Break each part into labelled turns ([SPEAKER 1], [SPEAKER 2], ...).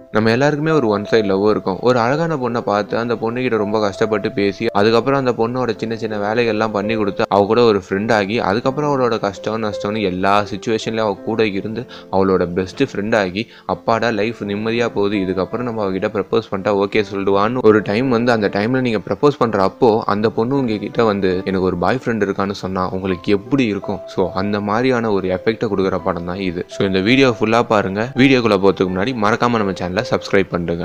[SPEAKER 1] நம்ம எல்லாருக்குமே ஒரு ஒன் சைடு லவ் இருக்கும் ஒரு அழகான பொண்ணை பார்த்து அந்த பொண்ணுகிட்ட ரொம்ப கஷ்டப்பட்டு பேசி அதுக்கப்புறம் அந்த பொண்ணோட சின்ன சின்ன வேலைகள்லாம் பண்ணி கொடுத்து அவ கூட ஒரு ஃப்ரெண்ட் ஆகி அதுக்கப்புறம் அவளோட கஷ்டம் நஷ்டம்னு எல்லா சுச்சுவேஷன்லையும் அவ கூட இருந்து அவளோட பெஸ்ட் ஃப்ரெண்ட் ஆகி அப்பாடா லைஃப் நிம்மதியாக போகுது இதுக்கப்புறம் நம்ம அவகிட்ட ப்ரப்போஸ் பண்ணிட்டா ஓகே சொல்லிடுவான்னு ஒரு டைம் வந்து அந்த டைமில் நீங்கள் ப்ரப்போஸ் பண்ணுற அப்போ அந்த பொண்ணு உங்ககிட்ட வந்து எனக்கு ஒரு பாய் ஃப்ரெண்ட் இருக்கான்னு சொன்னால் உங்களுக்கு எப்படி இருக்கும் ஸோ அந்த மாதிரியான ஒரு எஃபெக்டை கொடுக்குற படம் தான் இது ஸோ இந்த வீடியோ ஃபுல்லாக பாருங்கள் வீடியோக்குள்ளே போகிறதுக்கு முன்னாடி மறக்காமல் நம்ம சேனலை சப்ஸ்கிரைப் பண்ணுங்க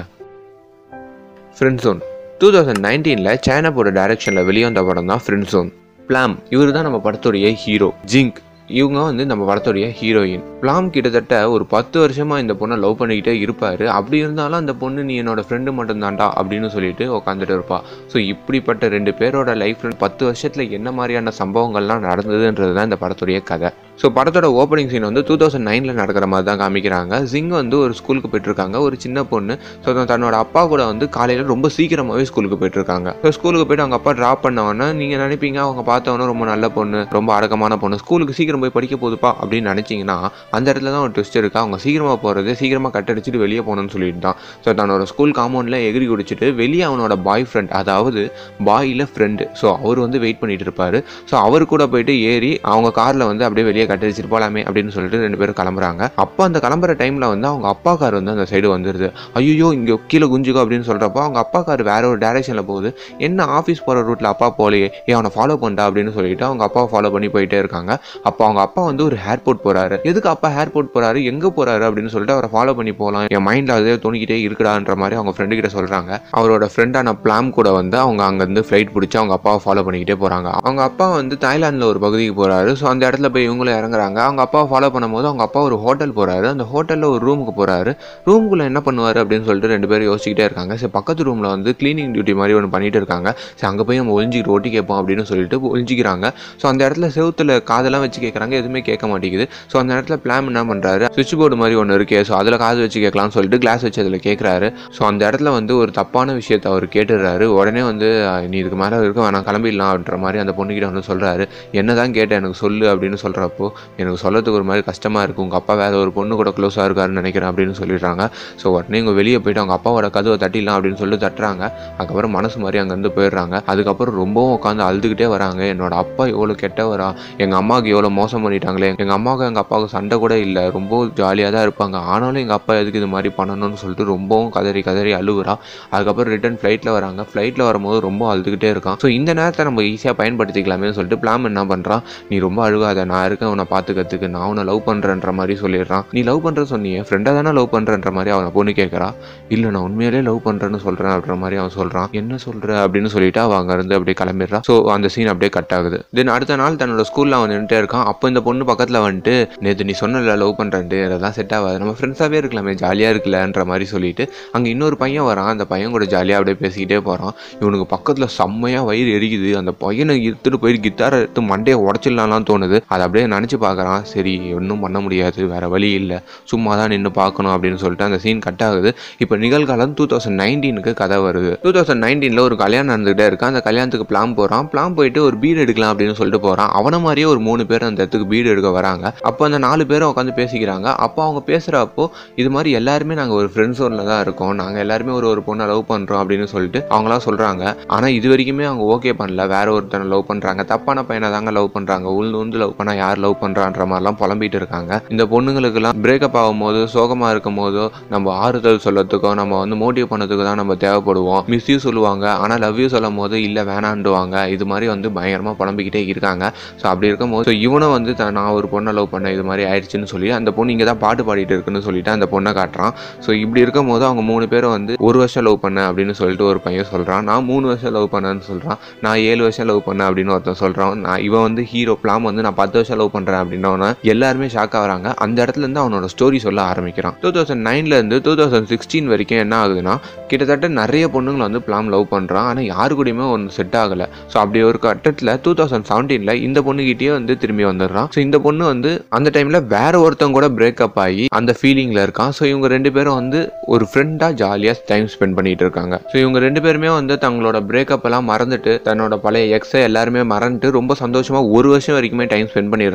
[SPEAKER 1] ஃப்ரெண்ட் ஜோன் டூ தௌசண்ட் நைன்டீனில் சைனாப்போட டைரக்ஷனில் வெளியே வந்த படம் தான் ஃப்ரெண்ட் ஜோன் பிளாம் இவர் தான் நம்ம படத்துடைய ஹீரோ ஜிங்க் இவங்க வந்து நம்ம படத்துடைய ஹீரோயின் பிளாம் கிட்டத்தட்ட ஒரு பத்து வருஷமா இந்த பொண்ணை லவ் பண்ணிக்கிட்டே இருப்பாரு அப்படி இருந்தாலும் அந்த பொண்ணு நீ என்னோட ஃப்ரெண்டு மட்டும்தான்டா அப்படின்னு சொல்லிட்டு உட்காந்துட்டு இருப்பா ஸோ இப்படிப்பட்ட ரெண்டு பேரோட லைஃப்ல பத்து வருஷத்துல என்ன மாதிரியான சம்பவங்கள்லாம் நடந்ததுன்றது தான் இந்த படத்துடைய கதை ஸோ படத்தோட ஓப்பனிங் சீன் வந்து டூ தௌசண்ட் நைனில் நடக்கிற மாதிரி தான் காமிக்கிறாங்க ஜிங் வந்து ஒரு ஸ்கூலுக்கு போயிட்டுருக்காங்க ஒரு சின்ன பொண்ணு ஸோ தன்னோட அப்பா கூட வந்து காலையில் ரொம்ப சீக்கிரமாகவே ஸ்கூலுக்கு போயிட்டுருக்காங்க ஸோ ஸ்கூலுக்கு போயிட்டு அவங்க அப்பா ட்ராப் பண்ணவொன்னே நீங்கள் நினைப்பீங்க அவங்க பார்த்தவொன்னே ரொம்ப நல்ல பொண்ணு ரொம்ப அடக்கமான பொண்ணு ஸ்கூலுக்கு சீக்கிரம் போய் படிக்க போகுதுப்பா அப்படின்னு நினச்சிங்கன்னா அந்த இடத்துல தான் ஒரு ட்விஸ்ட் இருக்குது அவங்க சீக்கிரமாக போகிறது சீக்கிரமாக கட்டடிச்சிட்டு வெளியே போகணும்னு சொல்லிட்டு தான் ஸோ தன்னோட ஸ்கூல் காம்பவுண்டில் எகிரி குடிச்சிட்டு வெளியே அவனோட பாய் ஃப்ரெண்ட் அதாவது பாயில் ஃப்ரெண்டு ஸோ அவர் வந்து வெயிட் பண்ணிட்டு இருப்பாரு ஸோ அவர் கூட போயிட்டு ஏறி அவங்க காரில் வந்து அப்படியே வெளியே கட்டடிச்சிட்டு போகலாமே அப்படின்னு சொல்லிட்டு ரெண்டு பேரும் கிளம்புறாங்க அப்போ அந்த கிளம்புற டைமில் வந்து அவங்க அப்பா கார் வந்து அந்த சைடு வந்துடுது ஐயோ இங்கே கீழே குஞ்சுக்கோ அப்படின்னு சொல்கிறப்போ அவங்க அப்பா கார் வேற ஒரு டைரக்ஷனில் போகுது என்ன ஆஃபீஸ் போகிற ரூட்டில் அப்பா போகலையே ஏன் அவனை ஃபாலோ பண்ணிட்டா அப்படின்னு சொல்லிட்டு அவங்க அப்பாவை ஃபாலோ பண்ணி போயிட்டே இருக்காங்க அப்போ அவங்க அப்பா வந்து ஒரு ஏர்போர்ட் போறாரு எதுக்கு அப்பா ஏர்போர்ட் போறாரு எங்கே போறாரு அப்படின்னு சொல்லிட்டு அவரை ஃபாலோ பண்ணி போகலாம் என் மைண்டில் அதே தோணிக்கிட்டே இருக்குடான்ற மாதிரி அவங்க ஃப்ரெண்டு கிட்ட சொல்கிறாங்க அவரோட ஃப்ரெண்டான பிளாம் கூட வந்து அவங்க அங்கேருந்து ஃப்ளைட் பிடிச்சி அவங்க அப்பாவை ஃபாலோ பண்ணிக்கிட்டே போகிறாங்க அவங்க அப்பா வந்து தாய்லாந்தில் ஒரு பகுதிக்கு போகிறாரு ஸோ அந்த இடத்துல போய் இவங்களும் இறங்குறாங்க அவங்க அப்பாவை ஃபாலோ பண்ணும்போது அவங்க அப்பா ஒரு ஹோட்டல் போகிறாரு அந்த ஹோட்டலில் ஒரு ரூமுக்கு போகிறாரு ரூமுக்குள்ளே என்ன பண்ணுவார் அப்படின்னு சொல்லிட்டு ரெண்டு பேரும் யோசிச்சுக்கிட்டே இருக்காங்க சரி பக்கத்து ரூமில் வந்து க்ளீனிங் டியூட்டி மாதிரி ஒன்று பண்ணிட்டு இருக்காங்க சரி அங்கே போய் நம்ம ஒழிஞ்சிக்கிட்டு ஒட்டி கேட்போம் அப்படின்னு சொல்லிட்டு ஒழிஞ்சிக்கிறாங்க ஸோ அந்த இடத்துல செவுத்துல காதெல்லாம் வச்சு கேட்குறாங்க எதுவுமே கேட்க மாட்டேங்குது ஸோ அந்த இடத்துல பிளான் என்ன பண்ணுறாரு சுவிட்ச் போர்டு மாதிரி ஒன்று இருக்கே ஸோ அதில் காது வச்சு கேட்கலாம்னு சொல்லிட்டு கிளாஸ் வச்சு அதில் கேட்குறாரு ஸோ அந்த இடத்துல வந்து ஒரு தப்பான விஷயத்தை அவர் கேட்டுடுறாரு உடனே வந்து "அஹ், நீ இதுக்கு மேலே இருக்க வேணாம் கிளம்பிடலாம் அப்படின்ற மாதிரி அந்த பொண்ணுக்கிட்ட வந்து சொல்கிறாரு என்ன தான் கேட்டேன் எனக்கு சொல்லு அப்படின்னு சொல்கிறப்போ எனக்கு சொல்லறதுக்கு ஒரு மாதிரி கஷ்டமாக இருக்குது உங்கள் அப்பா வேறு ஒரு பொண்ணு கூட க்ளோஸாக இருக்காருன்னு நினைக்கிறேன் அப்படின்னு சொல்லிடுறாங்க ஸோ உடனே இவங்க வெளியே போயிட்டு அவங்க அப்பாவோட கதவை தட்டிடலாம் அப்படின்னு சொல்லி தட்டுறாங்க அதுக்கப்புறம் மனசு மாதிரி அங்கேருந்து போயிடுறாங்க அதுக்கப்புறம் ரொம்பவும் உட்காந்து அழுதுகிட்டே வராங்க என்னோட அப்பா எவ்வளோ கெட்டவரா எங்கள் அம்மாவுக்கு எவ்வளோ மோசம் பண்ணிட்டாங்களே எங்கள் அம்மாவுக்கு எங்கள் அப்பாவுக்கு சண்டை கூட இல்லை ரொம்ப ஜாலியாக தான் இருப்பாங்க ஆனாலும் எங்கள் அப்பா எதுக்கு இது மாதிரி பண்ணணும்னு சொல்லிட்டு ரொம்பவும் கதறி கதறி அழுகுறா அதுக்கப்புறம் ரிட்டன் ஃப்ளைட்டில் வராங்க ஃப்ளைட்டில் வரும்போது ரொம்ப அழுதுகிட்டே இருக்கான் ஸோ இந்த நேரத்தை நம்ம ஈஸியாக பயன்படுத்திக்கலாமே சொல்லிட்டு பிளான் என்ன பண்ணுறான் நீ ரொம்ப அழுகாத நான் இருக்கேன் உன்னை பார்த்துக்கிறதுக்கு நான் உன்னை லவ் பண்ணுறேன்ற மாதிரி சொல்லிடுறான் நீ லவ் பண்ணுற சொன்னியே ஃப்ரெண்டாக தானே லவ் பண்ணுறன்ற மாதிரி அவனை பொண்ணு கேட்குறா இல்லை நான் உண்மையிலே லவ் பண்ணுறேன்னு சொல்கிறேன் அப்படின்ற மாதிரி அவன் சொல்கிறான் என்ன சொல்கிற அப்படின்னு சொல்லிட்டு அவன் அங்கேருந்து அப்படியே கிளம்பிடுறான் ஸோ அந்த சீன் அப்படியே கட் ஆகுது தென் அடுத்த நாள் தன்னோட ஸ்கூலில் அவன் நின்றுட்டே இருக்கான் அப்போ இந்த பொண்ணு பக்கத்தில் வந்துட்டு நேற்று நீ சொன்னல லவ் பண்ணுறேன்ட்டு அதெல்லாம் செட் ஆகாது நம்ம ஃப்ரெண்ட்ஸாகவே இருக்கலாமே ஜாலியாக இருக்கலன்ற மாதிரி சொல்லிட்டு அங்கே இன்னொரு பையன் வரான் அந்த பையன் கூட ஜாலியாக அப்படியே பேசிக்கிட்டே போகிறான் இவனுக்கு பக்கத்தில் செம்மையாக வயிறு எரிக்குது அந்த பையனை எடுத்துட்டு போய் கிட்டாரை எடுத்து மண்டையை உடச்சிடலாம்லாம் தோணுது அதை அப்படியே நினச்சி பார்க்குறான் சரி ஒன்றும் பண்ண முடியாது வேற வழி இல்லை சும்மா தான் நின்று பார்க்கணும் அப்படின்னு சொல்லிட்டு அந்த சீன் கட் ஆகுது இப்போ நிகழ்காலம் டூ தௌசண்ட் நைன்டீனுக்கு கதை வருது டூ தௌசண்ட் நைன்டீனில் ஒரு கல்யாணம் நடந்துகிட்டே இருக்கு அந்த கல்யாணத்துக்கு பிளான் போகிறான் பிளான் போயிட்டு ஒரு பீடு எடுக்கலாம் அப்படின்னு சொல்லிட்டு போகிறான் அவனை மாதிரியே ஒரு மூணு பேர் அந்த இடத்துக்கு பீடு எடுக்க வராங்க அப்போ அந்த நாலு பேரும் உட்காந்து பேசிக்கிறாங்க அப்போ அவங்க பேசுகிறப்போ இது மாதிரி எல்லாருமே நாங்கள் ஒரு ஃப்ரெண்ட் ஜோனில் தான் இருக்கோம் நாங்கள் எல்லாருமே ஒரு ஒரு பொண்ணை லவ் பண்ணுறோம் அப்படின்னு சொல்லிட்டு அவங்களாம் சொல்கிறாங்க ஆனால் இது வரைக்குமே அவங்க ஓகே பண்ணல வேற ஒருத்தனை லவ் பண்ணுறாங்க தப்பான பையனை தாங்க லவ் பண்ணுறாங்க உள்ள உந்து லவ் பண்ணால் யார் லவ் பண்ணுறான்ற மாதிரிலாம் புலம்பிட்டு இருக்காங்க இந்த பொண்ணுங்களுக்கெல்லாம் பிரேக்கப் ஆகும்போது சோகமாக இருக்கும் போதோ நம்ம ஆறுதல் சொல்லத்துக்கோ நம்ம வந்து மோட்டிவ் பண்ணதுக்கு தான் நம்ம தேவைப்படுவோம் மிஸ் யூ சொல்லுவாங்க ஆனால் லவ் யூ சொல்லும் போது இல்லை வேணாண்டுவாங்க இது மாதிரி வந்து பயங்கரமாக புலம்பிக்கிட்டே இருக்காங்க ஸோ அப்படி இருக்கும்போது so இவனும் வந்து த- நான் ஒரு பொண்ணை லவ் பண்ணேன் இது மாதிரி ஆயிடுச்சுன்னு சொல்லி அந்த பொண்ணு இங்கே தான் பாட்டு பாடிட்டு இருக்குன்னு சொல்லிட்டு அந்த பொண்ணை காட்டுறான் ஸோ இப்படி இருக்கும் போது அவங்க மூணு பேரும் வந்து ஒரு வருஷம் லவ் பண்ணேன் அப்படின்னு சொல்லிட்டு ஒரு பையன் சொல்கிறான் நான் மூணு வருஷம் லவ் பண்ணேன்னு சொல்கிறான் நான் ஏழு வருஷம் லவ் பண்ணேன் அப்படின்னு ஒருத்தன் சொல்கிறான் நான் இவன் வந்து ஹீரோ பிளாம் வந்து நான் பத்து வருஷம் லவ் பண்ணுறேன் அப்படின்னோடனே எல்லாருமே ஷாக் ஆகுறாங்க அந்த இடத்துல இருந்து அவனோட ஸ்டோரி சொல்ல ஆரம்பிக்கிறான் டூ தௌசண்ட் நைன்லேருந்து டூ தௌசண்ட் சிக்ஸ்டீன் வரைக்கும் என்ன ஆகுதுன்னா கிட்டத்தட்ட நிறைய பொண்ணுங்களை வந்து பிளாம் லவ் பண்ணுறான் ஆனால் யாரு கூடயுமே ஒன்று செட் ஆகலை ஸோ அப்படி ஒரு கட்டத்தில் டூ தௌசண்ட் செவன்டீனில் இந்த பொண்ணுகிட்டயே வந்து திரும்பி வந்துடுறான் ஸோ இந்த பொண்ணு வந்து அந்த டைமில் வேற ஒருத்தங்க கூட பிரேக்கப் ஆகி அந்த ஃபீலிங்கில் இருக்கான் ஸோ இவங்க ரெண்டு பேரும் வந்து ஒரு ஃப்ரெண்டாக ஜாலியாக டைம் ஸ்பெண்ட் பண்ணிட்டு இருக்காங்க ஸோ இவங்க ரெண்டு பேருமே வந்து தங்களோட பிரேக்கப் எல்லாம் மறந்துட்டு தன்னோட பழைய எக்ஸை எல்லாருமே மறந்துட்டு ரொம்ப சந்தோஷமாக ஒரு வருஷம் வரைக்குமே டைம் ஸ்பெண்ட் பண்ணிடுறாங்க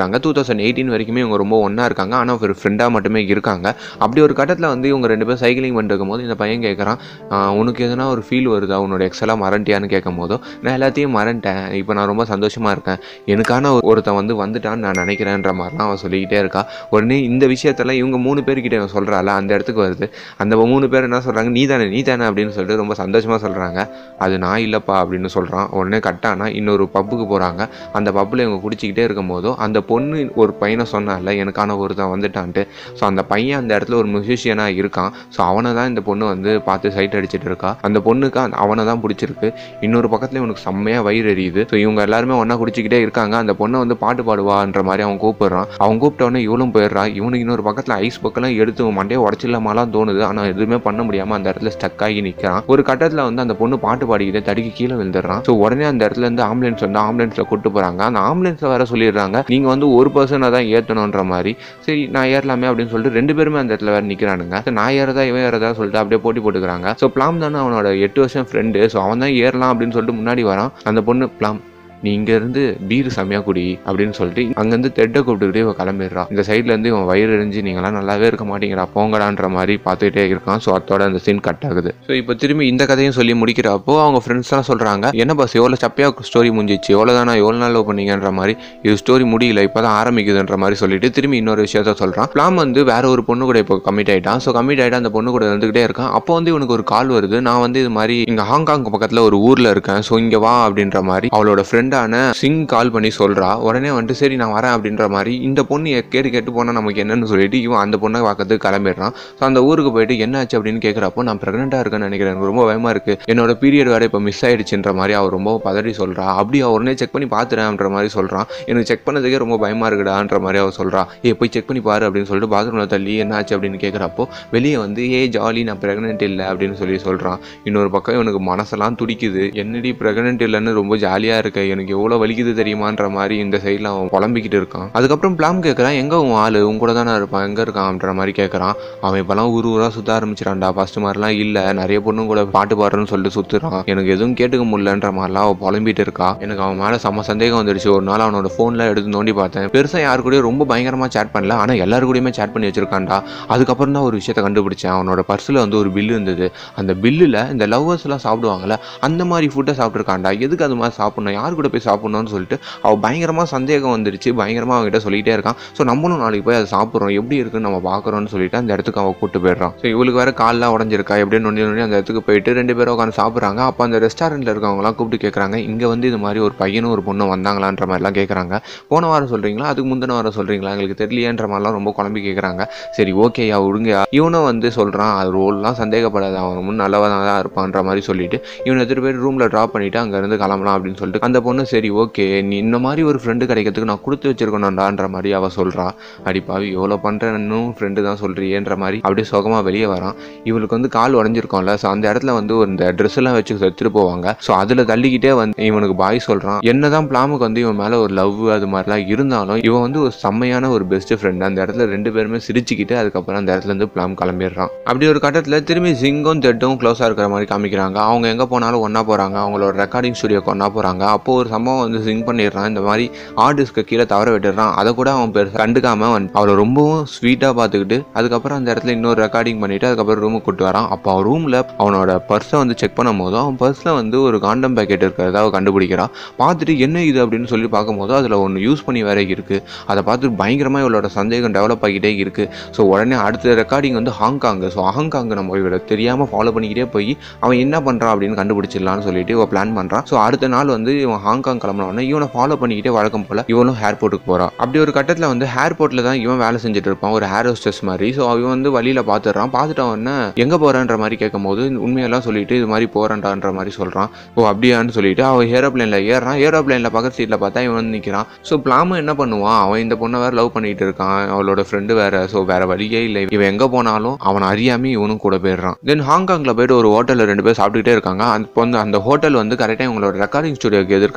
[SPEAKER 1] இருக்காங்க டூ தௌசண்ட் எயிட்டீன் வரைக்குமே இவங்க ரொம்ப ஒன்றா இருக்காங்க ஆனால் ஒரு ஃப்ரெண்டாக மட்டுமே இருக்காங்க அப்படி ஒரு கட்டத்தில் வந்து இவங்க ரெண்டு பேரும் சைக்கிளிங் பண்ணிட்டு இருக்கும்போது இந்த பையன் கேட்குறான் "ஆஹ், உனக்கு எதனா ஒரு ஃபீல் வருதா உன்னோட எக்ஸெல்லாம் மறந்துட்டியான்னு கேட்கும் போதோ நான் எல்லாத்தையும் மறந்துட்டேன் இப்போ நான் ரொம்ப சந்தோஷமாக இருக்கேன் எனக்கான ஒரு- ஒருத்தன் வந்து வந்துட்டான்னு நான் நினைக்கிறேன்ற மாதிரிலாம் அவன் சொல்லிக்கிட்டே இருக்கா உடனே இந்த விஷயத்தெல்லாம் இவங்க மூணு பேர்கிட்ட இவன் சொல்கிறாள் அந்த இடத்துக்கு வருது அந்த மூணு பேர் என்ன சொல்கிறாங்க நீ தானே நீ தானே அப்படின்னு சொல்லிட்டு ரொம்ப சந்தோஷமாக சொல்கிறாங்க அது நான் இல்லைப்பா அப்படின்னு சொல்கிறான் உடனே கட்டானா இன்னொரு பப்புக்கு போகிறாங்க அந்த பப்பில் இவங்க குடிச்சிக்கிட்டே இருக்கும்போதோ அந்த பொண்ணு ஒரு பையனை சொன்னால எனக்கான ஒருத்தன் வந்துட்டான்ட்டு ஸோ அந்த பையன் அந்த இடத்துல ஒரு மியூசிஷியனாக இருக்கான் ஸோ அவனை தான் இந்த பொண்ணு வந்து பார்த்து சைட் அடிச்சிட்டு இருக்கா அந்த பொண்ணுக்கு அந்த- அவனை தான் பிடிச்சிருக்கு இன்னொரு பக்கத்துல இவனுக்கு செம்மையாக வயிறு எரியுது ஸோ இவங்க எல்லாருமே ஒன்றா குடிச்சிக்கிட்டே இருக்காங்க அந்த பொண்ணை வந்து பாட்டு பாடுவான்ற மாதிரி அவன் கூப்பிடுறான் அவன் கூப்பிட்ட உடனே இவளும் போயிடுறான் இவனுக்கு இன்னொரு பக்கத்தில் ஐஸ் பக்கெல்லாம் எடுத்து மண்டையை உடச்சிடலாமாலாம் தோணுது ஆனால் எதுவுமே பண்ண முடியாமல் அந்த இடத்துல ஸ்டக் ஆகி நிற்கிறான் ஒரு கட்டத்தில் வந்து அந்த பொண்ணு பாட்டு பாடிக்கிட்டே தடுக்கி கீழே விழுந்துடுறான் ஸோ உடனே அந்த இடத்துல இருந்து ஆம்புலன்ஸ் வந்து ஆம்புலன்ஸில் கூட்டு போகிறாங்க அந்த ஆம்புலன்ஸில் வர சொல்லிடுறாங்க நீங்கள் வந்து ஒரு பர்சனை தான் ஏற்றணுன்ற மாதிரி சரி நான் ஏறலாமே அப்படின்னு சொல்லிட்டு ரெண்டு பேருமே அந்த இடத்துல வேற நிற்கிறானுங்க So, நான் ஏறதா இவன் ஏறதா சொல்லிட்டு அப்படியே போட்டி போட்டுக்கிறாங்க ஸோ பிளாம் தானே அவனோட எட்டு வருஷம் ஃப்ரெண்டு ஸோ அவன் தான் ஏறலாம் அப்படின்னு சொல்லிட்டு முன்னாடி வரான் அந்த பொண்ணு பிளாம் நீ இங்க இருந்து பீர் செமையா குடி அப்படின்னு சொல்லிட்டு அங்கேருந்து தெட்டை கூப்பிட்டுக்கிட்டே இவன் கிளம்பிடுறான் இந்த சைட்ல இருந்து இவன் வயிறு எரிஞ்சு நீங்களாம் நல்லாவே இருக்க மாட்டீங்கடா போங்கடான்ற மாதிரி பார்த்துக்கிட்டே இருக்கான் ஸோ அதோட அந்த சீன் கட் ஆகுது ஸோ இப்போ திரும்பி இந்த கதையும் சொல்லி முடிக்கிறப்போ அவங்க ஃப்ரெண்ட்ஸ்லாம் சொல்றாங்க என்ன பஸ் எவ்வளோ சப்பையா ஸ்டோரி முடிஞ்சிச்சு எவ்வளோ தானே எவ்வளோ நாள் லவ் பண்ணீங்கன்ற மாதிரி இது ஸ்டோரி முடியல இப்போ தான் ஆரம்பிக்குதுன்ற மாதிரி சொல்லிட்டு திரும்பி இன்னொரு விஷயத்த சொல்றான் பிளாம் வந்து வேற ஒரு பொண்ணு கூட இப்போ கமிட் ஆயிட்டான் ஸோ கமிட் ஆயிட்டு அந்த பொண்ணு கூட இருந்துகிட்டே இருக்கான் அப்போ வந்து இவனுக்கு ஒரு கால் வருது நான் வந்து இது மாதிரி இங்க ஹாங்காங் பக்கத்துல ஒரு ஊர்ல இருக்கேன் ஸோ இங்க வா அப்படின்ற மாதிரி அவளோட ஃப்ரெண்டான சிங் கால் பண்ணி சொல்றா உடனே வந்துட்டு சரி நான் வரேன் அப்படின்ற மாதிரி இந்த பொண்ணு எ- கேட்டு கேட்டு போனா நமக்கு என்னன்னு சொல்லிட்டு இவன் அந்த பொண்ணை பார்க்கறதுக்கு கிளம்பிடுறான் ஸோ அந்த ஊருக்கு போயிட்டு என்ன ஆச்சு அப்படின்னு கேட்குறப்போ நான் ப்ரெக்னெண்டா இருக்கேன்னு நினைக்கிறேன் எனக்கு ரொம்ப பயமா இருக்கு என்னோட பீரியட் வேற இப்போ மிஸ் ஆயிடுச்சுன்ற மாதிரி அவர் ரொம்ப பதறி சொல்றா அப்படி அவ உடனே செக் பண்ணி பார்த்துறேன்ற மாதிரி சொல்றான் எனக்கு செக் பண்ணதுக்கே ரொம்ப பயமா இருக்குடான்ற மாதிரி அவ சொல்றா ஏ போய் செக் பண்ணி பாரு அப்படின்னு சொல்லிட்டு பாத்ரூம்ல தள்ளி என்ன ஆச்சு அப்படின்னு கேட்குறப்போ வெளியே வந்து ஏ ஜாலி நான் ப்ரெக்னென்ட் இல்லை அப்படின்னு சொல்லி சொல்றான் இன்னொரு பக்கம் இவனுக்கு மனசெல்லாம் துடிக்குது என்னடி ப்ரெக்னென்ட் இல்லைன்னு ரொம்ப ஜாலியா இருக்க எனக்கு எவ்வளோ வலிக்குது தெரியுமான்ற மாதிரி இந்த சைடில் அவன் புலம்பிக்கிட்டு இருக்கான் அதுக்கப்புறம் பிளாம் கேட்குறான் எங்க உன் ஆளு உன் கூட தானே இருப்பான் எங்க இருக்கான்ற மாதிரி கேட்குறான் அவன் இப்பெல்லாம் ஊர் ஊரா சுத்த ஆரம்பிச்சிடான்டா ஃபர்ஸ்ட் மாதிரிலாம் இல்லை நிறைய பொண்ணும் கூட பாட்டு பாடுறேன்னு சொல்லிட்டு சுத்துறான் எனக்கு எதுவும் கேட்டுக்க முடியலன்ற மாதிரிலாம் அவன் புலம்பிட்டு இருக்கா எனக்கு அவன் மேலே செம்ம சந்தேகம் வந்துடுச்சு ஒரு நாள் அவனோட ஃபோனில் எடுத்து நோண்டி பார்த்தேன் பெருசாக யாரு கூடயும் ரொம்ப பயங்கரமா சேட் பண்ணல ஆனால் எல்லாரு கூடயுமே சேட் பண்ணி வச்சிருக்கான்டா அதுக்கப்புறம் தான் ஒரு விஷயத்தை கண்டுபிடிச்சேன் அவனோட பர்ஸில் வந்து ஒரு பில்லு இருந்தது அந்த பில்லில் இந்த லவ்வர்ஸ் எல்லாம் சாப்பிடுவாங்கல்ல அந்த மாதிரி ஃபுட்டை சாப்பிட்ருக்காண்டா எதுக்கு அது மாதிரி சாப்பிடணும் யார் கூட போய் சாப்பிடணும்னு சொல்லிட்டு அவள் பயங்கரமாக சந்தேகம் வந்துடுச்சு பயங்கரமாக அவங்ககிட்ட சொல்லிட்டே இருக்கான் ஸோ நம்மளும் நாளைக்கு போய் அதை சாப்பிட்றோம் எப்படி இருக்குன்னு நம்ம பார்க்குறோம்னு சொல்லிட்டு அந்த இடத்துக்கு அவன் கூட்டு போயிடுறான் ஸோ இவளுக்கு வேற கால்லாம் உடஞ்சிருக்கா எப்படின்னு நொண்டி நொண்டி அந்த இடத்துக்கு போயிட்டு ரெண்டு பேரும் உட்காந்து சாப்பிட்றாங்க அப்போ அந்த ரெஸ்டாரண்ட்டில் இருக்கவங்கலாம் கூப்பிட்டு கேட்குறாங்க இங்கே வந்து இது மாதிரி ஒரு பையனும் ஒரு பொண்ணும் வந்தாங்களான்ற மாதிரிலாம் கேட்குறாங்க போன வாரம் சொல்கிறீங்களா அதுக்கு முந்தின வாரம் சொல்கிறீங்களா எங்களுக்கு தெரியலையேன்ற மாதிரிலாம் ரொம்ப குழம்பி கேட்குறாங்க சரி ஓகேயா விடுங்கயா இவனும் வந்து சொல்கிறான் அது ரோல்லாம் சந்தேகப்படாத அவன் முன் நல்லவனாக தான் இருப்பான்ற மாதிரி சொல்லிட்டு இவனை எடுத்துகிட்டு போய் ரூமில் ட்ராப் பண்ணிவிட்டு அங்கேருந்து கிளம்பலாம் அப்படின்னு சொல்லிட்டு அந்த பொண்ணு சரி ஓகே நீ இந்த மாதிரி ஒரு ஃப்ரெண்டு கிடைக்கிறதுக்கு நான் கொடுத்து வச்சிருக்கணும்டான்ற மாதிரி அவள் சொல்கிறா அடிப்பாவி எவ்வளோ பண்ணுறேன்னு ஃப்ரெண்டு தான் சொல்கிறியேன்ற மாதிரி அப்படியே சுகமாக வெளியே வரான் இவளுக்கு வந்து கால் உடஞ்சிருக்கோம்ல ஸோ அந்த இடத்துல வந்து ஒரு இந்த ட்ரெஸ் எல்லாம் வச்சு எடுத்துட்டு போவாங்க ஸோ அதில் தள்ளிக்கிட்டே வந்து இவனுக்கு பாய் சொல்கிறான் என்னதான் பிளாமுக்கு வந்து இவன் மேலே ஒரு லவ் அது மாதிரிலாம் இருந்தாலும் இவன் வந்து ஒரு செம்மையான ஒரு பெஸ்ட் ஃப்ரெண்ட் அந்த இடத்துல ரெண்டு பேருமே சிரிச்சுக்கிட்டு அதுக்கப்புறம் அந்த இடத்துல இருந்து பிளாம் கிளம்பிடுறான் அப்படி ஒரு கட்டத்தில் திரும்பி ஜிங்கும் தெட்டும் க்ளோஸாக இருக்கிற மாதிரி காமிக்கிறாங்க அவங்க எங்கே போனாலும் ஒன்றா போகிறாங்க அவங்களோட ரெக்கார்டிங் ஸ்டுடியோக்கு ஒன்றா போகிறாங்க அப்போ ஒரு சம்பவம் வந்து சிங் பண்ணிடுறான் இந்த மாதிரி ஆர்டிஸ்க்கு கீழே தவற விட்டுடுறான் அதை கூட அவன் பெருசா கண்டுக்காம அவன் அவளை ரொம்பவும் ஸ்வீட்டாக பார்த்துக்கிட்டு அதுக்கப்புறம் அந்த இடத்துல இன்னொரு ரெக்கார்டிங் பண்ணிட்டு அதுக்கப்புறம் ரூமுக்கு கூட்டு வரான் அப்போ அவன் ரூமில் அவனோட பர்ஸை வந்து செக் பண்ணும் போது அவன் பர்ஸில் வந்து ஒரு காண்டம் பேக்கெட் இருக்கிறத அவ கண்டுபிடிக்கிறான் பார்த்துட்டு என்ன இது அப்படின்னு சொல்லி பார்க்கும்போது அதில் ஒன்று யூஸ் பண்ணி வேற இருக்குது அதை பார்த்து பயங்கரமாக இவளோட சந்தேகம் டெவலப் ஆகிட்டே இருக்குது ஸோ உடனே அடுத்த ரெக்கார்டிங் வந்து ஹாங்காங் ஸோ ஹாங்காங் நம்ம இவரை தெரியாமல் ஃபாலோ பண்ணிக்கிட்டே போய் அவன் என்ன பண்ணுறான் அப்படின்னு கண்டுபிடிச்சிடலாம்னு சொல்லிட்டு இவன் பிளான் பண்ணுறான் ஸோ அடுத்த நாள் வந்து இவன் ஹாங்காங் கிளம்பின உடனே இவனை ஃபாலோ பண்ணிக்கிட்டே வழக்கம் போல் இவனும் ஏர்போர்ட்டுக்கு போகிறான் அப்படி ஒரு கட்டத்தில் வந்து ஏர்போர்ட்டில் தான் இவன் வேலை செஞ்சுட்டு இருப்பான் ஒரு ஏர் ஹோஸ்டஸ் மாதிரி ஸோ அவன் வந்து வழியில் பார்த்துடுறான் பார்த்துட்ட உடனே எங்கே போகிறேன்ற மாதிரி கேட்கும் போது உண்மையெல்லாம் சொல்லிட்டு இது மாதிரி போகிறேன்டான்ற மாதிரி சொல்கிறான் ஓ அப்படியான்னு சொல்லிட்டு அவன் ஏரோப்ளேனில் ஏறான் ஏரோப்ளேனில் பக்கத்து சீட்டில் பார்த்தா இவன் வந்து நிற்கிறான் ஸோ பிளாமும் என்ன பண்ணுவான் அவன் இந்த பொண்ணை வேற லவ் பண்ணிட்டு இருக்கான் அவளோட ஃப்ரெண்டு வேற ஸோ வேற வழியே இல்லை இவன் எங்கே போனாலும் அவன் அறியாம இவனும் கூட போயிடுறான் தென் ஹாங்காங்கில் போயிட்டு ஒரு ஹோட்டலில் ரெண்டு பேர் சாப்பிட்டுக்கிட்டே இருக்காங்க அப்போ வந்து அந்த ஹோட்டல் வந்து கரெக்டாக இவங்களோட ரெக்கார்டிங் ஸ்டுடியோக்கு எதிர்க்க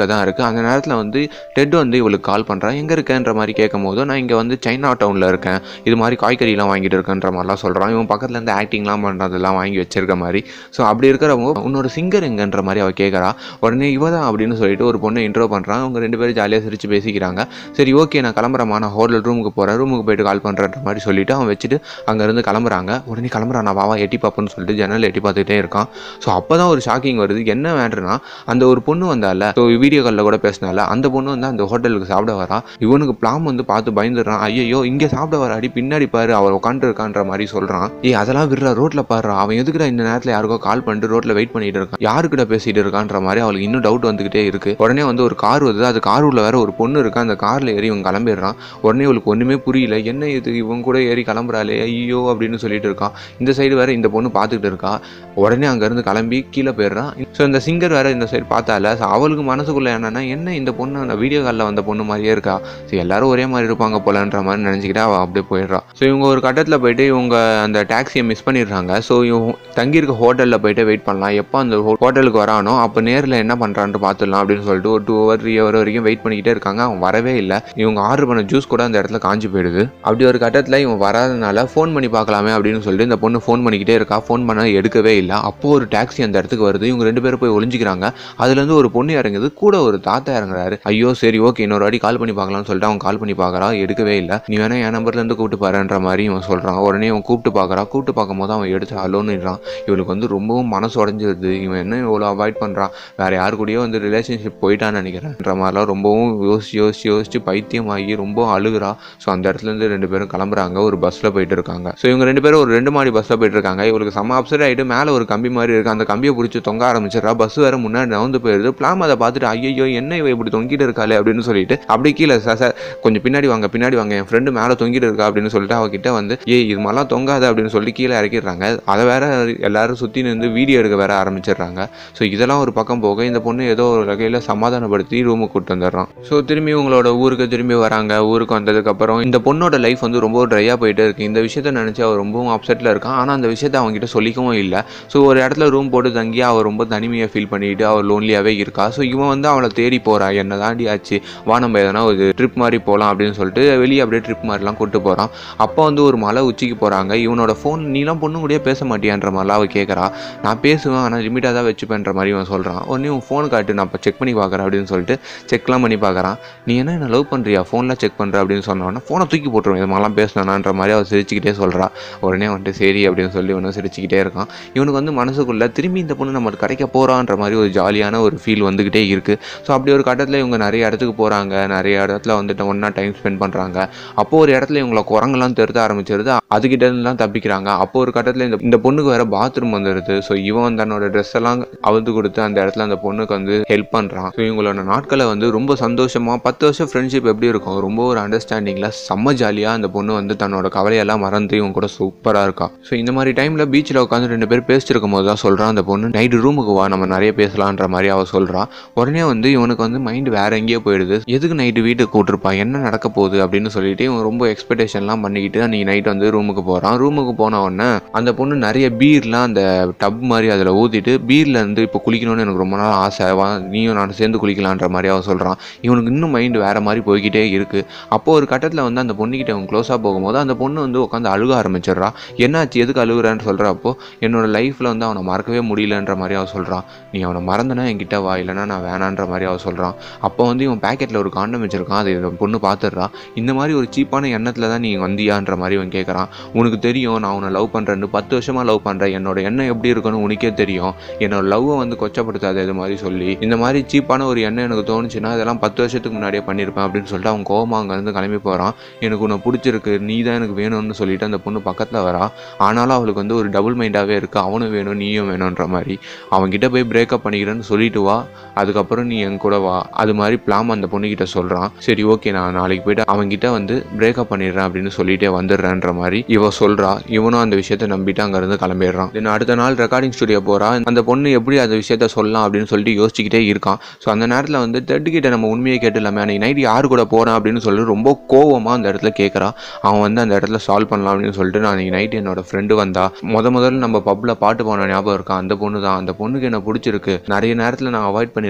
[SPEAKER 1] முழுக்க தான் இருக்குது அந்த நேரத்தில் வந்து டெட் வந்து இவளுக்கு கால் பண்ணுறான் எங்கே இருக்கேன்ற மாதிரி கேட்கும் போது நான் இங்கே வந்து சைனா டவுனில் இருக்கேன் இது மாதிரி காய்கறிலாம் வாங்கிட்டு இருக்கேன்ற மாதிரிலாம் சொல்கிறான் இவன் பக்கத்தில் இருந்து ஆக்டிங்லாம் பண்ணுறதெல்லாம் வாங்கி வச்சிருக்க மாதிரி ஸோ அப்படி இருக்கிறவங்க இன்னொரு சிங்கர் எங்கன்ற மாதிரி அவள் கேட்குறா உடனே இவ தான் அப்படின்னு சொல்லிட்டு ஒரு பொண்ணை இன்ட்ரோ பண்ணுறான் அவங்க ரெண்டு பேரும் ஜாலியாக சிரிச்சு பேசிக்கிறாங்க சரி ஓகே நான் கிளம்புறேம்மா நான் ஹோட்டல் ரூமுக்கு போகிறேன் ரூமுக்கு போயிட்டு கால் பண்ணுறன்ற மாதிரி சொல்லிட்டு அவன் வச்சுட்டு அங்கேருந்து கிளம்புறாங்க உடனே கிளம்புறான் நான் வாவா எட்டி பார்ப்பேன்னு சொல்லிட்டு ஜன்னல் எட்டி பார்த்துக்கிட்டே இருக்கான் ஸோ அப்போ தான் ஒரு ஷாக்கிங் வருது என்ன வேண்டுனா அந்த ஒரு பொண்ணு வந்தால ஸோ வீடியோ காலில் கூட பேசினால அந்த பொண்ணு வந்து அந்த ஹோட்டலுக்கு சாப்பிட வரா இவனுக்கு பிளாம் வந்து பார்த்து பயந்துடுறான் ஐயோ இங்கே சாப்பிட வராடி பின்னாடி பாரு அவர் உட்காந்துருக்கான்ற மாதிரி சொல்கிறான் ஏய் அதெல்லாம் விடுறா ரோட்டில் பாடுறா அவன் எதுக்குடா இந்த நேரத்தில் யாருக்கோ கால் பண்ணிட்டு ரோட்டில் வெயிட் பண்ணிட்டு இருக்கான் யாருக்கிட்ட பேசிட்டு இருக்கான்ற மாதிரி அவளுக்கு இன்னும் டவுட் வந்துகிட்டே இருக்கு உடனே வந்து ஒரு கார் வருது அது கார் உள்ள வேற ஒரு பொண்ணு இருக்கு அந்த கார்ல ஏறி இவன் கிளம்பிடுறான் உடனே இவளுக்கு ஒண்ணுமே புரியல என்ன இது இவன் கூட ஏறி கிளம்புறாளே ஐயோ அப்படின்னு சொல்லிட்டு இருக்கான் இந்த சைடு வேற இந்த பொண்ணு பார்த்துக்கிட்டு இருக்கா உடனே அங்கேருந்து கிளம்பி கீழே போயிடுறான் ஸோ இந்த சிங்கர் வேற இந்த சைடு பார்த்தால ஸோ அவளுக்கு மனசுக்குள்ள என்னன்னா என்ன இந்த பொண்ணு அந்த வீடியோ காலில் வந்த பொண்ணு மாதிரியே இருக்கா ஸோ எல்லாரும் ஒரே மாதிரி இருப்பாங்க போலன்ற மாதிரி நினச்சிக்கிட்டு அவள் அப்படியே போயிடுறா ஸோ இவங்க ஒரு கட்டத்தில் போயிட்டு இவங்க அந்த டாக்ஸியை மிஸ் பண்ணிடுறாங்க ஸோ இவங்க தங்கியிருக்க ஹோட்டலில் போயிட்டு வெயிட் பண்ணலாம் எப்போ அந்த ஹோட்டலுக்கு வரானோ அப்போ நேரில் என்ன பண்ணுறான்னு பார்த்துடலாம் அப்படின்னு சொல்லிட்டு ஒரு டூ ஹவர் த்ரீ ஹவர் வரைக்கும் வெயிட் பண்ணிக்கிட்டே இருக்காங்க அவன் வரவே இல்லை இவங்க ஆர்டர் பண்ண ஜூஸ் கூட அந்த இடத்துல காஞ்சி போயிடுது அப்படி ஒரு கட்டத்தில் இவன் வராதனால ஃபோன் பண்ணி பார்க்கலாமே அப்படின்னு சொல்லிட்டு இந்த பொண்ணு ஃபோன் பண்ணிக்கிட்டே இருக்கா ஃபோன் பண்ண எடுக்கவே இல்லை அப்போ ஒரு டாக்ஸி அந்த இடத்துக்கு வருது இவங்க ரெண்டு பேரும் போய் ஒளிஞ்சிக்கிறாங்க அதுலேருந்து ஒரு பொண்ணு இறங்குது கூட ஒரு தாத்தா இறங்குறாரு ஐயோ சரி ஓகே இன்னொரு வாட்டி கால் பண்ணி பார்க்கலாம்னு சொல்லிட்டு அவன் கால் பண்ணி பார்க்கறான் எடுக்கவே இல்லை நீ வேணா என் நம்பர்லேருந்து கூப்பிட்டு பாருன்ற மாதிரி இவன் சொல்கிறான் உடனே இவன் கூப்பிட்டு பார்க்கறான் கூப்பிட்டு பார்க்கும்போது அவன் எடுத்து அலோன்னுறான் இவளுக்கு வந்து ரொம்பவும் மனசு உடஞ்சிருது இவன் என்ன இவ்வளோ அவாய்ட் பண்ணுறான் வேற யாரு கூடயோ வந்து ரிலேஷன்ஷிப் போயிட்டான்னு நினைக்கிறேன்ற மாதிரிலாம் ரொம்பவும் யோசிச்சு யோசிச்சு யோசிச்சு பைத்தியமாகி ரொம்ப அழுகுறா ஸோ அந்த இடத்துல இருந்து ரெண்டு பேரும் கிளம்புறாங்க ஒரு பஸ்ஸில் போயிட்டு இருக்காங்க ஸோ இவங்க ரெண்டு பேரும் ஒரு ரெண்டு மாடி பஸ்ஸில் போயிட்டு இருக்காங்க இவளுக்கு செம்ம அப்செட் ஆகிட்டு மேலே ஒரு கம்பி மாதிரி இருக்கு அந்த கம்பியை பிடிச்சி தொங்க ஆரம்பிச்சிடறா பஸ் வேற முன்னாடி நவுந்து போயிடுது பிளாம் அதை பார்த்துட்டு ஐயோ என்ன இவ இப்படி தொங்கிட்டு இருக்காளே அப்படின்னு சொல்லிட்டு அப்படி கீழே சார் சார் கொஞ்சம் பின்னாடி வாங்க பின்னாடி வாங்க என் ஃப்ரெண்டு மேலே தொங்கிட்டு இருக்கா அப்படின்னு சொல்லிட்டு அவகிட்ட வந்து ஏய் இது மாதிரிலாம் தொங்காத அப்படின்னு சொல்லி கீழே இறக்கிடுறாங்க அதை வேற எல்லாரும் சுற்றி நின்று வீடியோ எடுக்க வேற ஆரம்பிச்சிடுறாங்க ஸோ இதெல்லாம் ஒரு பக்கம் போக இந்த பொண்ணு ஏதோ ஒரு வகையில் சமாதானப்படுத்தி ரூமுக்கு கூட்டு வந்துடுறான் ஸோ திரும்பி உங்களோட ஊருக்கு திரும்பி வராங்க ஊருக்கு வந்ததுக்கப்புறம் இந்த பொண்ணோட லைஃப் வந்து ரொம்ப ட்ரையாக போயிட்டே இருக்கு இந்த விஷயத்த நினச்சி அவள் ரொம்பவும் அப்செட்டில் இருக்கான் ஆனால் அந்த விஷயத்த அவங்ககிட்ட சொல்லிக்கவும் இல்லை ஸோ ஒரு இடத்துல ரூம் போட்டு தங்கி அவள் ரொம்ப தனிமையாக ஃபீல் பண்ணிட்டு அவள் லோன்லியாகவே இருக்கா ஸோ இவன் வந்து அவளை தேடி போறா என்ன தாண்டி ஆச்சு வா நம்ம எதனா ஒரு ட்ரிப் மாதிரி போகலாம் அப்படின்னு சொல்லிட்டு வெளியே அப்படியே ட்ரிப் மாதிரிலாம் கூட்டு போகிறான் அப்போ வந்து ஒரு மலை உச்சிக்கு போகிறாங்க இவனோட ஃபோன் நீலாம் பொண்ணு கூடயே பேச மாட்டியான்ற மாதிரிலாம் அவள் கேட்குறா நான் பேசுவேன் ஆனால் லிமிட்டாக தான் வச்சுப்பேன்ற மாதிரி இவன் சொல்கிறான் உடனே உன் ஃபோன் காட்டு நான் இப்போ செக் பண்ணி பார்க்குறேன் அப்படின்னு சொல்லிட்டு செக்லாம் பண்ணி பார்க்குறான் நீ என்ன என்ன லவ் பண்ணுறியா ஃபோனில் செக் பண்ணுற அப்படின்னு சொன்னோன்னா ஃபோனை தூக்கி போட்டுருவோம் இது மாதிரிலாம் பேசணும்ன்ற மாதிரி அவள் சிரிச்சுக்கிட்டே சொல்கிறா உடனே வந்துட்டு சரி அப்படின்னு சொல்லி இவனும் சிரிச்சுக்கிட்டே இருக்கான் இவனுக்கு வந்து மனசுக்குள்ள திரும்பி இந்த பொண்ணு நம்ம கிடைக்க போகிறான்ற மாதிரி ஒரு ஜாலியான ஒரு ஃபீல் வந்துக்கிட்டே இருக்குது ஸோ அப்படி ஒரு கட்டத்தில் இவங்க நிறைய இடத்துக்கு போகிறாங்க நிறைய இடத்துல வந்துட்டு ஒன்றா டைம் ஸ்பெண்ட் பண்ணுறாங்க அப்போ ஒரு இடத்துல இவங்களை குரங்கெல்லாம் தெருத்த ஆரம்பிச்சிருது அதுக்கிட்ட இருந்துலாம் தப்பிக்கிறாங்க அப்போ ஒரு கட்டத்தில் இந்த இந்த பொண்ணுக்கு வேற பாத்ரூம் வந்துடுது ஸோ இவன் தன்னோட ட்ரெஸ் எல்லாம் அவுத்து கொடுத்து அந்த இடத்துல அந்த பொண்ணுக்கு வந்து ஹெல்ப் பண்ணுறான் ஸோ இவங்களோட நாட்களை வந்து ரொம்ப சந்தோஷமாக பத்து வருஷம் ஃப்ரெண்ட்ஷிப் எப்படி இருக்கும் ரொம்ப ஒரு அண்டர்ஸ்டாண்டிங்கில் செம்ம ஜாலியாக அந்த பொண்ணு வந்து தன்னோட கவலையெல்லாம் மறந்து இவங்க கூட சூப்பராக இருக்கா ஸோ இந்த மாதிரி டைமில் பீச்சில் உட்காந்து ரெண்டு பேர் பேசிட்டு இருக்கும் போது தான் சொல்கிறான் அந்த பொண்ணு நைட்டு ரூமுக்கு வா நம்ம நிறைய பேசலான்ற மாதிரி அவள் சொல்கிறான் உடனே வந்து இவனுக்கு வந்து மைண்ட் வேற எங்கேயோ போயிடுது எதுக்கு நைட்டு வீட்டுக்கு கூட்டிருப்பான் என்ன நடக்க போகுது அப்படின்னு சொல்லிட்டு இவன் ரொம்ப எக்ஸ்பெக்டேஷன்லாம் பண்ணிக்கிட்டு அன்றைக்கி நைட் வந்து ரூமுக்கு போகிறான் ரூமுக்கு போன உடனே அந்த பொண்ணு நிறைய பீர்லாம் அந்த டப் மாதிரி அதில் ஊற்றிட்டு பீரில் இருந்து இப்போ குளிக்கணும்னு எனக்கு ரொம்ப நாள் ஆசை வா நீயும் நான் சேர்ந்து குளிக்கலான்ற மாதிரி அவன் சொல்கிறான் இவனுக்கு இன்னும் மைண்ட் வேற மாதிரி போய்கிட்டே இருக்குது அப்போ ஒரு கட்டத்தில் வந்து அந்த பொண்ணுக்கிட்ட அவன் க்ளோஸாக போகும்போது அந்த பொண்ணு வந்து உட்காந்து அழுக ஆரம்பிச்சிடுறா என்னாச்சு எதுக்கு அழுகுறான்னு சொல்கிறப்போ என்னோட லைஃப்பில் வந்து அவனை மறக்கவே முடியலன்ற மாதிரி அவன் சொல்கிறான் நீ அவனை மறந்தனா என்கிட்ட வா இல்லைனா நான் வேணான்ற மாதிரி அவன் சொல்கிறான் அப்போ வந்து இவன் பேக்கெட்டில் ஒரு காண்டம் வச்சிருக்கான் அதை இந்த பொண்ணு பார்த்துடுறா இந்த மாதிரி ஒரு சீப்பான எண்ணத்தில் தான் நீ வந்தியான்ற மாதிரி இவன் கேட்குறான் உனக்கு தெரியும் நான் உன்னை லவ் பண்ணுறேன்னு பத்து வருஷமாக லவ் பண்ணுறேன் என்னோட எண்ணம் எப்படி இருக்குன்னு உனக்கே தெரியும் என்னோட லவ்வை வந்து கொச்சப்படுத்தாது இது மாதிரி சொல்லி இந்த மாதிரி சீப்பான ஒரு எண்ணம் எனக்கு தோணுச்சுன்னா இதெல்லாம் பத்து வருஷத்துக்கு முன்னாடியே பண்ணியிருப்பேன் அப்படின்னு சொல்லிட்டு அவன் கோவமா அங்கேருந்து கிளம்பி போகிறான் எனக்கு உன்னை பிடிச்சிருக்கு நீ தான் எனக்கு வேணும்னு சொல்லிட்டு அந்த பொண்ணு பக்கத்தில் வரா ஆனாலும் அவளுக்கு வந்து ஒரு டபுள் மைண்டாகவே இருக்குது அவனும் வேணும் நீயும் வேணுன்ற மாதிரி அவன்கிட்ட போய் பிரேக்கப் பண்ணிக்கிறேன்னு சொல்லிட்டு வா அதுக்கப்புறம் நீ என் கூட வா அது மாதிரி பிளாம் அந்த பொண்ணுகிட்ட சொல்கிறான் சரி ஓகே நான் நாளைக்கு போயிட்டு அவன்கிட்ட வந்து பிரேக்கப் பண்ணிடுறேன் அப்படின்னு சொல்லிட்டே வந்துடுறேன்ற மாதிரி இவ சொல்கிறா இவனும் அந்த விஷயத்தை நம்பிட்டு அங்கேருந்து கிளம்பிடுறான் தென் அடுத்த நாள் ரெக்கார்டிங் ஸ்டுடியோ போகிறா அந்த பொண்ணு எப்படி அந்த விஷயத்த சொல்லலாம் அப்படின்னு சொல்லிட்டு யோசிச்சுக்கிட்டே இருக்கான் ஸோ அந்த நேரத்தில் வந்து தெட்டு கிட்ட நம்ம உண்மையை கேட்டுலாமே அன்னைக்கு நைட் யார் கூட போகிறேன் அப்படின்னு சொல்லி ரொம்ப கோவமாக அந்த இடத்துல கேட்குறா அவன் வந்து அந்த இடத்துல சால்வ் பண்ணலாம் அப்படின்னு சொல்லிட்டு நான் அன்னைக்கு நைட் என்னோட ஃப்ரெண்டு வந்தா முத முதல்ல நம்ம பப்பில் பாட்டு போன ஞாபகம் இருக்கா அந்த பொண்ணு தான் அந்த பொண்ணுக்கு என்ன பிடிச்சிருக்கு நிறைய நேரத்தில் நான் அவாய்ட் பண்ணியிருக்கேன் ஆனால்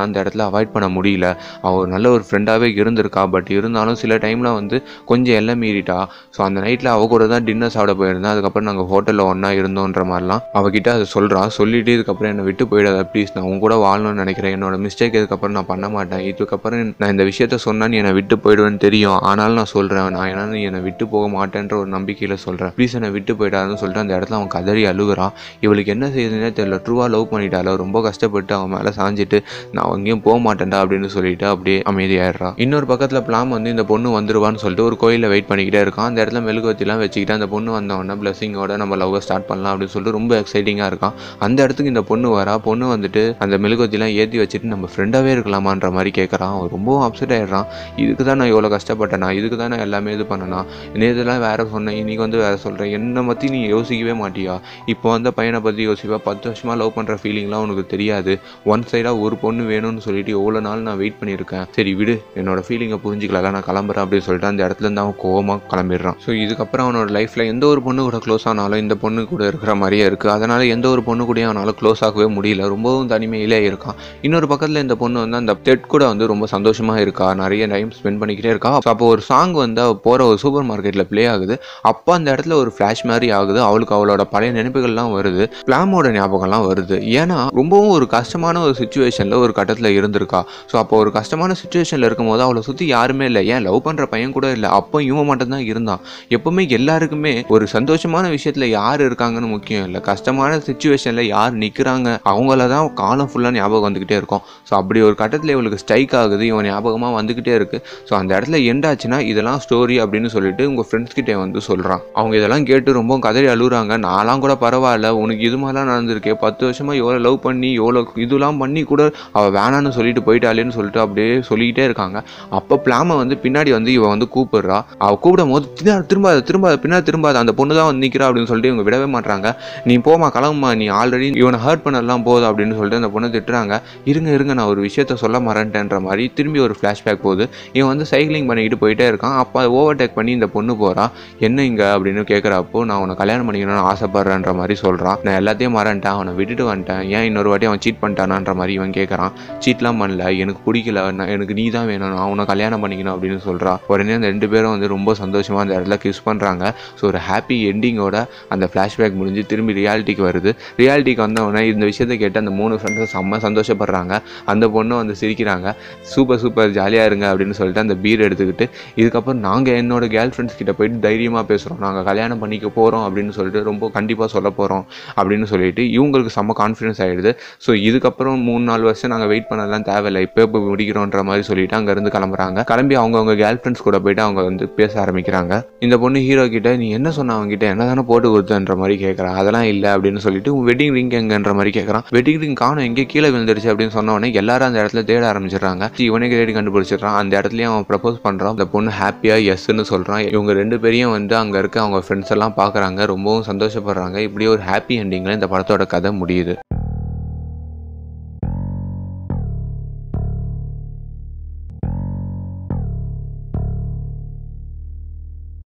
[SPEAKER 1] ஆனால் அந்த இடத்துல அவாய்ட் பண்ண முடியல அவள் ஒரு நல்ல ஒரு ஃப்ரெண்டாகவே இருந்திருக்கா பட் இருந்தாலும் சில டைமில் வந்து கொஞ்சம் எல்லாம் மீறிட்டா ஸோ அந்த நைட்டில் அவ கூட தான் டின்னர் சாப்பிட போயிருந்தேன் அதுக்கப்புறம் நாங்கள் ஹோட்டலில் ஒன்றா இருந்தோன்ற மாதிரிலாம் அவகிட்ட அதை சொல்கிறான் சொல்லிட்டு இதுக்கப்புறம் என்னை விட்டு போயிடாத ப்ளீஸ் நான் உன் கூட வாழணும்னு நினைக்கிறேன் என்னோட மிஸ்டேக் இதுக்கப்புறம் நான் பண்ண மாட்டேன் இதுக்கப்புறம் நான் இந்த விஷயத்த சொன்னா நீ என்னை விட்டு போயிடுவேன்னு தெரியும் ஆனாலும் நான் சொல்கிறேன் நான் ஏன்னா நீ என்னை விட்டு போக மாட்டேன்ற ஒரு நம்பிக்கையில் சொல்கிறேன் ப்ளீஸ் என்னை விட்டு போயிடாதுன்னு சொல்லிட்டு அந்த இடத்துல அவன் கதறி அழுகுறான் இவளுக்கு என்ன செய்யுதுன்னே தெரியல ட்ரூவாக லவ் பண்ணிட்டால ரொம்ப கஷ்டப்பட்டு அவன் மேலே சாஞ்சிட்டு நான் எங்கேயும் போக மாட்டேன்டா அப்படின்னு சொல்லிட்டு அப்படியே அமைதியாயிடுறா இன்னொரு பக்கத்தில் பிளாம் வந்து இந்த பொண்ணு வந்துருவான்னு சொல்லிட்டு ஒரு கோயிலில் வெயிட் பண்ணிக்கிட்டே இருக்கான் அந்த இடத்துல மெழுகுவத்திலாம் வச்சுக்கிட்டு அந்த பொண்ணு வந்தவொடனே பிளஸிங்கோட நம்ம லவ்வை ஸ்டார்ட் பண்ணலாம் அப்படின்னு சொல்லிட்டு ரொம்ப எக்ஸைட்டிங்காக இருக்கான் அந்த இடத்துக்கு இந்த பொண்ணு வரா பொண்ணு வந்துட்டு அந்த மெழுகுவத்திலாம் ஏற்றி வச்சுட்டு நம்ம ஃப்ரெண்டாகவே இருக்கலாமான்ற மாதிரி கேட்குறான் அவன் ரொம்பவும் அப்செட் ஆயிடுறான் இதுக்கு தான் நான் இவ்வளோ கஷ்டப்பட்டேனா இதுக்கு தான் நான் எல்லாமே இது பண்ணனா நேற்றுலாம் வேற சொன்னேன் இன்னைக்கு வந்து வேற சொல்கிறேன் என்னை பற்றி நீ யோசிக்கவே மாட்டியா இப்போ வந்த பையனை பற்றி யோசிப்பா பத்து வருஷமாக லவ் பண்ணுற ஃபீலிங்லாம் உனக்கு தெரியாது ஒன் சைடாக ஒரு பொண்ணு வேணும்னு சொல்லிட்டு எவ்வளோ நாள் நான் வெயிட் பண்ணியிருக்கேன் சரி விடு என்னோட ஃபீலிங்கை புரிஞ்சிக்கல நான் கிளம்புறேன் அப்படின்னு சொல்லிட்டு அந்த இடத்துல இருந்து அவன் கோவமாக கிளம்பிடுறான் ஸோ இதுக்கப்புறம் அவனோட லைஃப்பில் எந்த ஒரு பொண்ணு கூட க்ளோஸ் ஆனாலும் இந்த பொண்ணு கூட இருக்கிற மாதிரியே இருக்குது அதனால் எந்த ஒரு பொண்ணு கூடயும் அவனால் க்ளோஸ் ஆகவே முடியல ரொம்பவும் தனிமையிலே இருக்கான் இன்னொரு பக்கத்தில் இந்த பொண்ணு வந்து அந்த டெட் கூட வந்து ரொம்ப சந்தோஷமாக இருக்கா நிறைய டைம் ஸ்பெண்ட் பண்ணிக்கிட்டே இருக்கா அப்போ ஒரு சாங் வந்து அவள் போகிற ஒரு சூப்பர் மார்க்கெட்டில் ப்ளே ஆகுது அப்போ அந்த இடத்துல ஒரு ஃப்ளாஷ் மாதிரி ஆகுது அவளுக்கு அவளோட பழைய நினைப்புகள்லாம் வருது பிளாமோட ஞாபகம்லாம் வருது ஏன்னா ரொம்பவும் ஒரு கஷ்டமான ஒரு சுச்சுவேஷனில் ஒரு கட்டத்தில் இருந்திருக்கா ஸோ அப்போ ஒரு கஷ்டமான சுச்சுவேஷனில் இருக்கும்போது அவளை சுற்றி யாருமே இல்லை ஏன் லவ் பண்ணுற பையன் கூட இல்லை அப்போ இவன் மட்டும்தான் இருந்தான் எப்பவுமே எல்லாருக்குமே ஒரு சந்தோஷமான விஷயத்தில் யார் இருக்காங்கன்னு முக்கியம் இல்லை கஷ்டமான சுச்சுவேஷனில் யார் நிற்கிறாங்க அவங்கள தான் காலம் ஃபுல்லாக ஞாபகம் வந்துக்கிட்டே இருக்கும் ஸோ அப்படி ஒரு கட்டத்தில் இவளுக்கு ஸ்ட்ரைக் ஆகுது இவன் ஞாபகமாக வந்துக்கிட்டே இருக்கு ஸோ அந்த இடத்துல எண்ட் ஆச்சுன்னா இதெல்லாம் ஸ்டோரி அப்படின்னு சொல்லிட்டு உங்கள் ஃப்ரெண்ட்ஸ் கிட்டே வந்து சொல்கிறான் அவங்க இதெல்லாம் கேட்டு ரொம்ப கதறி அழுகுறாங்க நான்லாம் கூட பரவாயில்ல உனக்கு இது மாதிரிலாம் நடந்திருக்கே பத்து வருஷமாக எவ்வளோ லவ் பண்ணி எவ்வளோ இதெல்லாம் பண்ணி கூட அவள் வேணான்னு சொல்லிட்டு போயிட்டாளேன்னு சொல்லிட்டு அப்படியே சொல்லிக்கிட்டே இருக்காங்க அப்போ பிளாமை வந்து பின்னாடி வந்து இவ வந்து கூப்பிடுறா அவள் கூப்பிடும் போது "திரும்ப- திரும்பாத திரும்பாத பின்னாடி திரும்பாத அந்த பொண்ணு தான் வந்து நிற்கிறா அப்படின்னு சொல்லிட்டு இவங்க விடவே மாட்றாங்க நீ போமா கிளம்புமா நீ ஆல்ரெடி இவனை ஹர்ட் பண்ணலாம் போதும் அப்படின்னு சொல்லிட்டு அந்த பொண்ணை திட்டுறாங்க இருங்க இருங்க நான் ஒரு விஷயத்த சொல்ல மறந்துட்டேன்ற மாதிரி திரும்பி ஒரு ஃப்ளாஷ்பேக் போகுது இவன் வந்து சைக்கிளிங் பண்ணிக்கிட்டு போயிட்டே இருக்கான் அப்போ ஓவர்டேக் பண்ணி இந்த பொண்ணு போறா என்ன இங்க அப்படின்னு கேட்குறப்போ நான் உன்னை கல்யாணம் பண்ணிக்கணும்னு ஆசைப்படுறேன்ற மாதிரி சொல்றான் நான் எல்லாத்தையும் மறந்துட்டேன் அவனை விட்டுட்டு வந்துட்டேன் ஏன் இன்னொரு வாட்டி அவன் சீட் பண்ணிட்டானான்ற மாதிரி இவன் கேட்குறான் சீட்லாம் பண்ணல எனக்கு பிடிக்கல நான் எனக்கு நீ தான் வேணும் நான் உன்னை கல்யாணம் பண்ணிக்கணும் அப்படின்னு சொல்றா உடனே அந்த ரெண்டு பேரும் வந்து ரொம்ப சந்தோஷமா அந்த இடத்துல கிஸ் பண்றாங்க ஸோ ஒரு ஹாப்பி எண்டிங்கோட அந்த ஃப்ளாஷ்பேக் முடிஞ்சு திரும்பி ரியாலிட்டிக்கு வருது ரியாலிட்டிக்கு வந்தவொடனே இந்த விஷயத்தை கேட்டு அந்த மூணு ஃப்ரெண்ட்ஸும் செம்ம சந்தோஷப்படுறாங்க அந்த பொண்ணு வந்து சிரிக்கிறாங்க சூப்பர் சூப்பர் ஜாலியாக இருங்க அப்படின்னு சொல்லிட்டு அந்த பீர் எடுத்துக்கிட்டு இதுக்கப்புறம் நாங்கள் என்னோட கேர்ள் ஃப்ரெண்ட்ஸ் கிட்ட போயிட்டு தைரியமாக பேசுகிறோம் நாங்கள் கல்யாணம் பண்ணிக்க போகிறோம் அப்படின்னு சொல்லிட்டு ரொம்ப கண்டிப்பாக சொல்ல போகிறோம் அப்படின்னு சொல்லிட்டு இவங்களுக்கு செம்ம கான்ஃபிடன்ஸ் ஆகிடுது ஸோ இதுக்கப்புறம் மூணு நாலு வருஷம் நாங்கள் வெயிட் பண்ணலாம் தேவையில்லை இப்போ இப்போ முடிக்கிறோன்ற மாதிரி சொல்லிட்டு அங்கேருந்து கிளம்புறாங்க கிளம்பி அவங்கவுங்க கேர்ள் ஃப்ரெண்ட்ஸ் கூட போயிட்டு அவங்க வந்து பேச ஆரம்பிக்கிறாங்க இந்த பொண்ணு ஹீரோ கிட்ட நீ என்ன சொன்ன அவங்க கிட்ட என்ன தானே போட்டு கொடுத்தன்ற மாதிரி கேட்குறா அதெல்லாம் இல்லை அப்படின்னு சொல்லிட்டு உன் வெட்டிங் ரிங் எங்கன்ற மாதிரி கேட்குறான் வெட்டிங் ரிங் காணும் எங்கே கீழே விழுந்துருச்சு அப்படின்னு சொன்ன உடனே எல்லாரும் அந்த இடத்துல தேட ஆரம்பிச்சிடுறாங்க இவனே தேடி கண்டுபிடிச்சிடுறான் அந்த இடத்துலயும் அவன் ப்ரப்போஸ் பண்ணுறான் அந்த பொண்ணு ஹாப்பியாக எஸ்ன்னு சொல்கிறான் இவங்க ரெண்டு பேரையும் வந்து அங்கே இருக்க அவங்க ஃப்ரெண்ட்ஸ் எல்லாம் பார்க்குறாங்க ரொம்பவும் சந்தோஷப்படுறாங்க இப்படி ஒரு ஹாப்பி எண்டிங்கில் இந்த படத்தோட கதை முடியுது